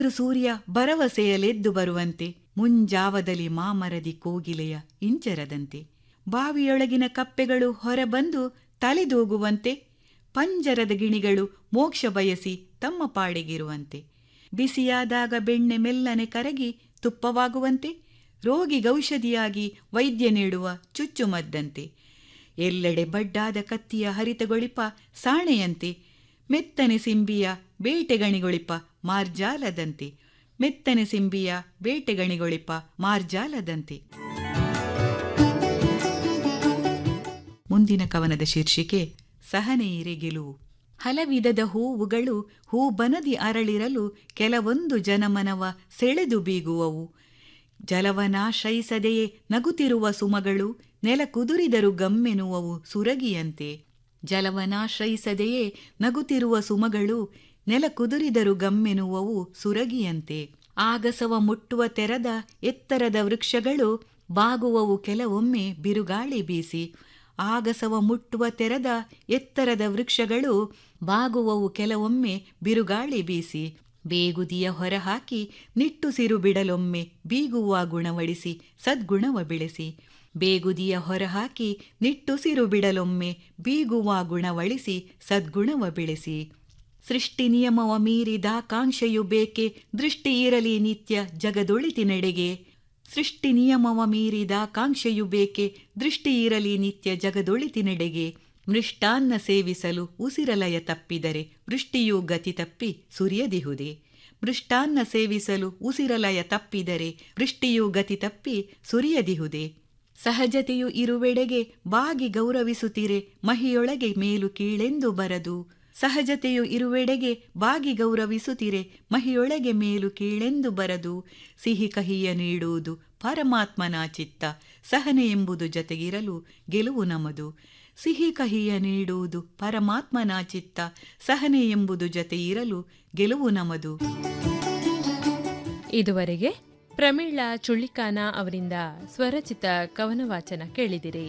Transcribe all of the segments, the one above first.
ಸೂರ್ಯ ಭರವಸೆಯಲೆದ್ದು ಬರುವಂತೆ ಮುಂಜಾವದಲ್ಲಿ ಮಾಮರದಿ ಕೋಗಿಲೆಯ ಇಂಚರದಂತೆ ಬಾವಿಯೊಳಗಿನ ಕಪ್ಪೆಗಳು ಹೊರಬಂದು ತಲೆದೂಗುವಂತೆ ಪಂಜರದ ಗಿಣಿಗಳು ಮೋಕ್ಷ ಬಯಸಿ ತಮ್ಮ ಪಾಡಿಗಿರುವಂತೆ ಬಿಸಿಯಾದಾಗ ಬೆಣ್ಣೆ ಮೆಲ್ಲನೆ ಕರಗಿ ತುಪ್ಪವಾಗುವಂತೆ ರೋಗಿಗೌಷಧಿಯಾಗಿ ವೈದ್ಯ ನೀಡುವ ಚುಚ್ಚುಮದ್ದಂತೆ ಎಲ್ಲೆಡೆ ಬಡ್ಡಾದ ಕತ್ತಿಯ ಹರಿತಗೊಳಿಪ ಸಾಣೆಯಂತೆ ಮೆತ್ತನೆ ಸಿಂಬಿಯ ಬೇಟೆಗಣಿಗೊಳಿಪ ಮಾರ್ಜಾಲದಂತೆ ಮೆತ್ತನೆ ಸಿಂಬಿಯ ಬೇಟೆಗಣಿಗೊಳಿಪ ಮಾರ್ಜಾಲದಂತೆ ಮುಂದಿನ ಕವನದ ಶೀರ್ಷಿಕೆ ಸಹನೆಯಿರೆ ಗೆಲುವು ಹಲವಿಧದ ಹೂವುಗಳು ಹೂಬನದಿ ಅರಳಿರಲು ಕೆಲವೊಂದು ಜನಮನವ ಸೆಳೆದು ಬೀಗುವವು ಜಲವನಾಶ್ರಯಿಸದೆಯೇ ನಗುತ್ತಿರುವ ಸುಮಗಳು ನೆಲ ಕುದುರಿದರು ಗಮ್ಮೆನುವವು ಸುರಗಿಯಂತೆ ಜಲವನಾಶ್ರಯಿಸದೆಯೇ ನಗುತ್ತಿರುವ ಸುಮಗಳು ನೆಲ ಕುದುರಿದರು ಗಮ್ಮೆನುವವು ಸುರಗಿಯಂತೆ ಆಗಸವ ಮುಟ್ಟುವ ತೆರದ ಎತ್ತರದ ವೃಕ್ಷಗಳು ಬಾಗುವವು ಕೆಲವೊಮ್ಮೆ ಬಿರುಗಾಳಿ ಬೀಸಿ ಆಗಸವ ಮುಟ್ಟುವ ತೆರದ ಎತ್ತರದ ವೃಕ್ಷಗಳು ಬಾಗುವವು ಕೆಲವೊಮ್ಮೆ ಬಿರುಗಾಳಿ ಬೀಸಿ ಬೇಗುದಿಯ ಹೊರಹಾಕಿ ನಿಟ್ಟುಸಿರು ಬಿಡಲೊಮ್ಮೆ ಬೀಗುವ ಗುಣವಡಿಸಿ ಸದ್ಗುಣವ ಬೆಳೆಸಿ ಬೇಗುದಿಯ ಹೊರಹಾಕಿ ನಿಟ್ಟುಸಿರು ಬಿಡಲೊಮ್ಮೆ ಬೀಗುವ ಗುಣವಳಿಸಿ ಸದ್ಗುಣವ ಬೆಳೆಸಿ ಸೃಷ್ಟಿ ನಿಯಮವ ಮೀರಿದಾಕಾಂಕ್ಷೆಯು ಬೇಕೆ ದೃಷ್ಟಿ ಇರಲಿ ನಿತ್ಯ ಜಗದೊಳಿತಿನೆಡೆಗೆ ಸೃಷ್ಟಿ ನಿಯಮವ ಮೀರಿದಾಕಾಂಕ್ಷೆಯು ಬೇಕೆ ದೃಷ್ಟಿ ಇರಲಿ ನಿತ್ಯ ಜಗದೊಳಿತಿನೆಡೆಗೆ ಮೃಷ್ಟಾನ್ನ ಸೇವಿಸಲು ಉಸಿರಲಯ ತಪ್ಪಿದರೆ ವೃಷ್ಟಿಯೂ ಗತಿ ತಪ್ಪಿ ಸುರಿಯದಿಹುದೆ ಮೃಷ್ಟಾನ್ನ ಸೇವಿಸಲು ಉಸಿರಲಯ ತಪ್ಪಿದರೆ ವೃಷ್ಟಿಯೂ ಗತಿ ತಪ್ಪಿ ಸುರಿಯದಿಹುದೆ ಸಹಜತೆಯು ಇರುವೆಡೆಗೆ ಬಾಗಿ ಗೌರವಿಸುತ್ತಿರೆ ಮಹಿಯೊಳಗೆ ಮೇಲು ಕೀಳೆಂದು ಬರದು ಸಹಜತೆಯು ಇರುವೆಡೆಗೆ ಬಾಗಿ ಗೌರವಿಸುತ್ತಿರೆ ಮಹಿಯೊಳಗೆ ಮೇಲು ಕೀಳೆಂದು ಬರದು ಸಿಹಿ ಕಹಿಯ ನೀಡುವುದು ಪರಮಾತ್ಮನ ಚಿತ್ತ ಸಹನೆ ಎಂಬುದು ಜತೆಗಿರಲು ಗೆಲುವು ನಮದು ಸಿಹಿ ಕಹಿಯ ನೀಡುವುದು ಪರಮಾತ್ಮನ ಚಿತ್ತ ಸಹನೆ ಎಂಬುದು ಜತೆ ಇರಲು ಗೆಲುವು ನಮದು ಇದುವರೆಗೆ ಪ್ರಮೀಳಾ ಚುಳ್ಳಿಕಾನ ಅವರಿಂದ ಸ್ವರಚಿತ ಕವನ ವಾಚನ ಕೇಳಿದಿರಿ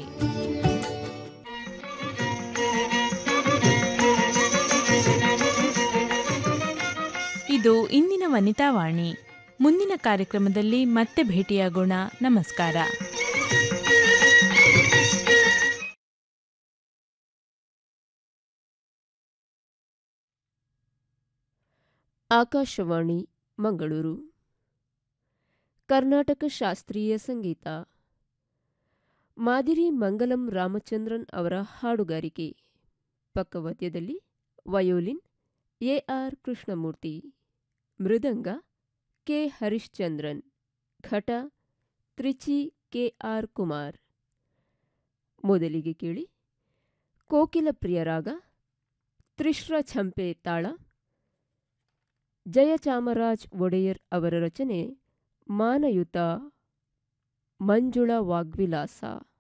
ಇದು ಇಂದಿನ ವನಿತಾವಾಣಿ ಮುಂದಿನ ಕಾರ್ಯಕ್ರಮದಲ್ಲಿ ಮತ್ತೆ ಭೇಟಿಯಾಗೋಣ ನಮಸ್ಕಾರ ಆಕಾಶವಾಣಿ ಮಂಗಳೂರು ಕರ್ನಾಟಕ ಶಾಸ್ತ್ರೀಯ ಸಂಗೀತ ಮಾದಿರಿ ಮಂಗಲಂ ರಾಮಚಂದ್ರನ್ ಅವರ ಹಾಡುಗಾರಿಕೆ ಪಕ್ಕವಾದ್ಯದಲ್ಲಿ ವಯೋಲಿನ್ ಎ ಆರ್ ಕೃಷ್ಣಮೂರ್ತಿ ಮೃದಂಗ ಕೆ ಹರಿಶ್ಚಂದ್ರನ್ ಘಟ ತ್ರಿಚಿ ಕೆ ಆರ್ ಕುಮಾರ್ ಮೊದಲಿಗೆ ಕೇಳಿ ಕೋಕಿಲ ಪ್ರಿಯರಾಗ ತ್ರಿಶ್ರ ಛಂಪೆ ತಾಳ ಜಯಚಾಮರಾಜ್ ಒಡೆಯರ್ ಅವರ ರಚನೆ ಮಾನಯುತ ಮಂಜುಳ ವಾಗ್ವಿಲಾಸ